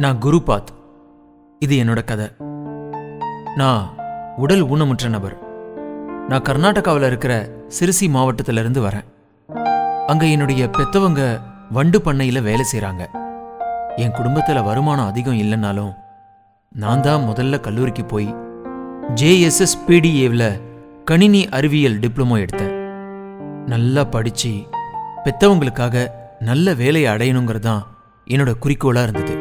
நான் குருபாத் இது என்னோட கதை நான் உடல் ஊனமுற்ற நபர் நான் கர்நாடகாவில் இருக்கிற சிறுசி மாவட்டத்துல இருந்து வரேன் அங்க என்னுடைய பெத்தவங்க வண்டு பண்ணையில வேலை செய்றாங்க என் குடும்பத்துல வருமானம் அதிகம் இல்லைனாலும் நான் தான் முதல்ல கல்லூரிக்கு போய் ஜேஎஸ்எஸ் பிடிஏவில் கணினி அறிவியல் டிப்ளமோ எடுத்தேன் நல்லா படிச்சு பெத்தவங்களுக்காக நல்ல வேலையை அடையணுங்கிறது தான் என்னோட குறிக்கோளா இருந்தது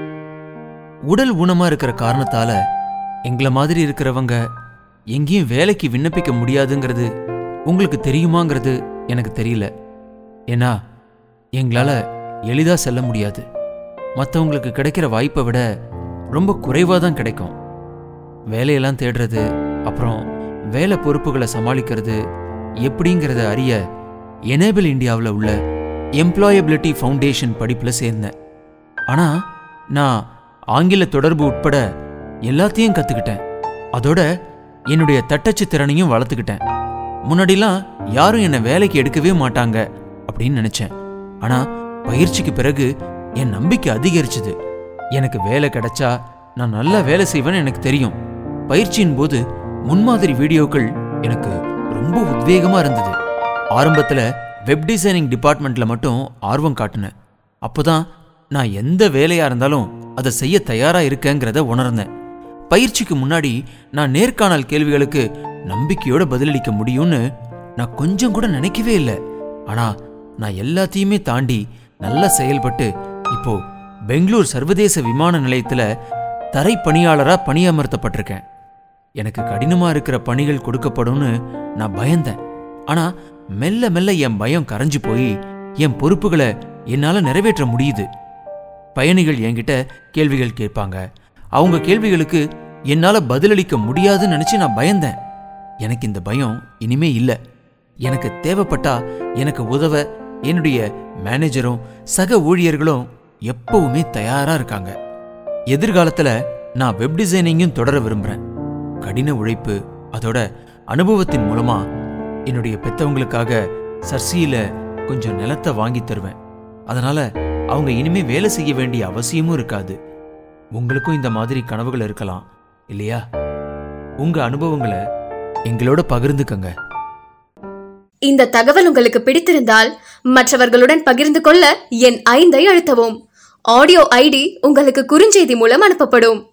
உடல் ஊனமா இருக்கிற காரணத்தால எங்களை மாதிரி இருக்கிறவங்க எங்கேயும் வேலைக்கு விண்ணப்பிக்க முடியாதுங்கிறது உங்களுக்கு தெரியுமாங்கிறது எனக்கு தெரியல ஏன்னா எங்களால் எளிதா செல்ல முடியாது மற்றவங்களுக்கு கிடைக்கிற வாய்ப்பை விட ரொம்ப குறைவாக தான் கிடைக்கும் வேலையெல்லாம் தேடுறது அப்புறம் வேலை பொறுப்புகளை சமாளிக்கிறது எப்படிங்கிறத அறிய எனேபிள் இந்தியாவில் உள்ள எம்ப்ளாயபிலிட்டி ஃபவுண்டேஷன் படிப்பில் சேர்ந்தேன் ஆனால் நான் ஆங்கில தொடர்பு உட்பட எல்லாத்தையும் கற்றுக்கிட்டேன் அதோட என்னுடைய தட்டச்சு திறனையும் வளர்த்துக்கிட்டேன் முன்னாடிலாம் யாரும் என்னை வேலைக்கு எடுக்கவே மாட்டாங்க அப்படின்னு நினைச்சேன் ஆனா பயிற்சிக்கு பிறகு என் நம்பிக்கை அதிகரிச்சது எனக்கு வேலை கிடைச்சா நான் நல்லா வேலை செய்வேன்னு எனக்கு தெரியும் பயிற்சியின் போது முன்மாதிரி வீடியோக்கள் எனக்கு ரொம்ப உத்வேகமா இருந்தது ஆரம்பத்துல வெப் டிசைனிங் டிபார்ட்மெண்ட்ல மட்டும் ஆர்வம் காட்டினேன் அப்போதான் நான் எந்த வேலையா இருந்தாலும் அதை செய்ய தயாரா இருக்கேங்கிறத உணர்ந்தேன் பயிற்சிக்கு முன்னாடி நான் நேர்காணல் கேள்விகளுக்கு நம்பிக்கையோட பதிலளிக்க முடியும்னு நான் கொஞ்சம் கூட நினைக்கவே இல்லை ஆனா நான் எல்லாத்தையுமே தாண்டி நல்லா செயல்பட்டு இப்போ பெங்களூர் சர்வதேச விமான நிலையத்துல தரை பணியாளரா பணியமர்த்தப்பட்டிருக்கேன் எனக்கு கடினமா இருக்கிற பணிகள் கொடுக்கப்படும்னு நான் பயந்தேன் ஆனா மெல்ல மெல்ல என் பயம் கரைஞ்சு போய் என் பொறுப்புகளை என்னால நிறைவேற்ற முடியுது பயணிகள் என்கிட்ட கேள்விகள் கேட்பாங்க அவங்க கேள்விகளுக்கு என்னால பதிலளிக்க முடியாதுன்னு நினைச்சு நான் பயந்தேன் எனக்கு இந்த பயம் இனிமே இல்ல எனக்கு தேவைப்பட்டா எனக்கு உதவ என்னுடைய மேனேஜரும் சக ஊழியர்களும் எப்பவுமே தயாரா இருக்காங்க எதிர்காலத்துல நான் வெப் டிசைனிங்கும் தொடர விரும்புறேன் கடின உழைப்பு அதோட அனுபவத்தின் மூலமா என்னுடைய பெத்தவங்களுக்காக சர்சியில கொஞ்சம் நிலத்தை வாங்கி தருவேன் அதனால அவங்க இனிமே வேலை செய்ய வேண்டிய அவசியமும் இருக்காது உங்களுக்கும் இந்த மாதிரி கனவுகள் இருக்கலாம் இல்லையா உங்க அனுபவங்களை எங்களோட பகிர்ந்துக்கங்க இந்த தகவல் உங்களுக்கு பிடித்திருந்தால் மற்றவர்களுடன் பகிர்ந்து கொள்ள என் ஐந்தை அழுத்தவும் ஆடியோ ஐடி உங்களுக்கு குறுஞ்செய்தி மூலம் அனுப்பப்படும்